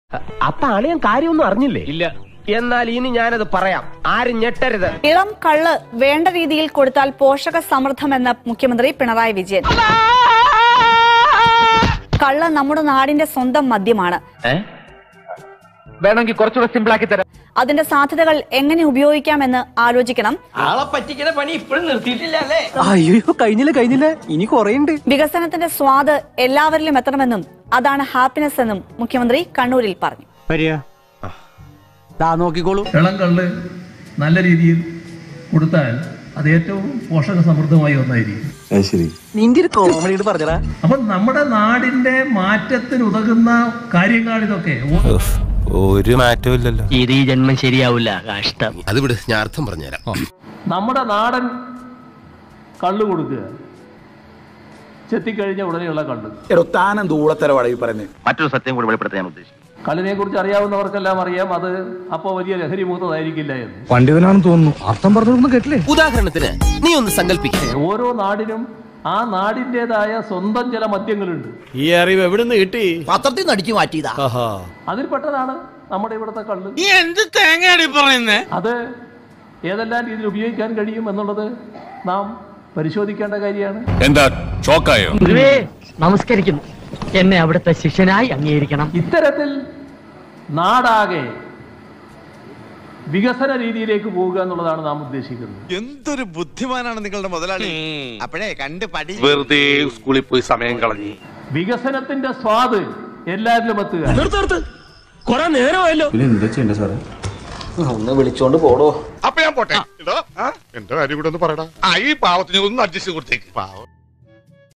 അപ്പൊ അളിയൻ കാര്യമൊന്നും അറിഞ്ഞില്ലേ ഇല്ല എന്നാൽ ഇനി ഞാനത് പറയാം ആരും ഞെട്ടരുത് ഇളം കള്ള് വേണ്ട രീതിയിൽ കൊടുത്താൽ പോഷക സമൃദ്ധമെന്ന് മുഖ്യമന്ത്രി പിണറായി വിജയൻ കള്ള് നമ്മുടെ നാടിന്റെ സ്വന്തം മദ്യമാണ് വേണമെങ്കിൽ കുറച്ചുകൂടെ സിമ്പിൾ ആക്കി തരാം അതിന്റെ സാധ്യതകൾ എങ്ങനെ ഉപയോഗിക്കാമെന്ന് ആലോചിക്കണം ആളെ പറ്റിക്കുന്ന പണി ഇപ്പോഴും നിർത്തിയിട്ടില്ല അല്ലേ അയ്യോ കഴിഞ്ഞില്ല കഴിഞ്ഞില്ല ഇനി കൊറേണ്ട് വികസനത്തിന്റെ സ്വാദ് എല്ലാവരിലും എത്തണമെന്നും അതാണ് ഹാപ്പിനെസ് എന്നും മുഖ്യമന്ത്രി കണ്ണൂരിൽ പറഞ്ഞു ദാ നോക്കിക്കോളൂ ഇളം കള്ള് നല്ല രീതിയിൽ കൊടുത്താൽ അത് ഏറ്റവും പോഷക സമൃദ്ധമായ ഒന്നായിരിക്കും നിന്റെ ഒരു കോമഡി പറഞ്ഞടാ അപ്പൊ നമ്മുടെ നാടിന്റെ മാറ്റത്തിന് ഉതകുന്ന കാര്യങ്ങൾ ഇതൊക്കെ ഒരു മാറ്റവും ഇല്ലല്ലോ ഇത് ഈ ജന്മം ശരിയാവില്ല കഷ്ടം അത് വിട് ഞാൻ അർത്ഥം പറഞ്ഞുതരാം നമ്മുടെ നാടൻ കള്ള് കൊടുക്കുക ചെത്തിക്കഴിഞ്ഞ ഉടനെയുള്ള കള്ള് എടോ താനം ദൂളത്തരവാടാ ഈ പറയുന്നത് മറ്റൊരു സത്യം കൂടി വെളിപ്പെടുത്താൻ ഞാൻ ഉദ്ദേശിച്ചു കള്ളിനെ കുറിച്ച് അറിയാവുന്നവർക്കെല്ലാം അറിയാം അത് അപ്പോൾ വലിയ ലഹരി മുക്തമായിരിക്കില്ല എന്ന് പണ്ഡിതനാണെന്ന് തോന്നുന്നു അർത്ഥം പറഞ്ഞൊന്നും കേട്ടില്ലേ ഉദാഹരണത്തിന് നീ ഒന്ന് സങ്കല്പിക്കേ ഓരോ നാടിനും ആ നാടിൻ്റെതായ സ്വന്തം ചില മദ്യങ്ങളുണ്ട് ഈ അറിവ് എവിടുന്ന് കിട്ടി പത്രത്തിൽ നിന്ന് അടിച്ചു മാറ്റിയതാ അതിൽപ്പെട്ടതാണ് നമ്മുടെ ഇവിടുത്തെ കള്ള് എന്ത് തേങ്ങയാടി പറയുന്നേ അത് ഏതെല്ലാം രീതിയിൽ ഉപയോഗിക്കാൻ കഴിയും എന്നുള്ളത് നാം പരിശോധിക്കേണ്ട കാര്യമാണ് എന്താ ഷോക്കായോ ഗുരുവേ നമസ്കരിക്കുന്നു എന്നെ അവിടുത്തെ ശിഷ്യനായി അംഗീകരിക്കണം ഇത്തരത്തിൽ നാടാകെ വികസന രീതിയിലേക്ക് പോവുക എന്നുള്ളതാണ് നാം ഉദ്ദേശിക്കുന്നത് എന്തൊരു ബുദ്ധിമാനാണ് നിങ്ങളുടെ മുതലാളി അപ്പോഴേ കണ്ട് പടി വെറുതെ സ്കൂളിൽ പോയി സമയം കളഞ്ഞു വികസനത്തിന്റെ സ്വാദ് എല്ലാവരിലും എത്തുക നിർത്ത് കൊറേ നേരമായല്ലോ ഒന്ന് വിളിച്ചോണ്ട് പോടോ അപ്പൊ ഞാൻ പോട്ടെ എന്റെ കാര്യം കൂടെ ഒന്ന് പറയടാ ആ ഈ പാവത്തിന് ഒന്ന് അഡ്ജസ്റ്റ് കൊടുത്തേക്ക് പാവം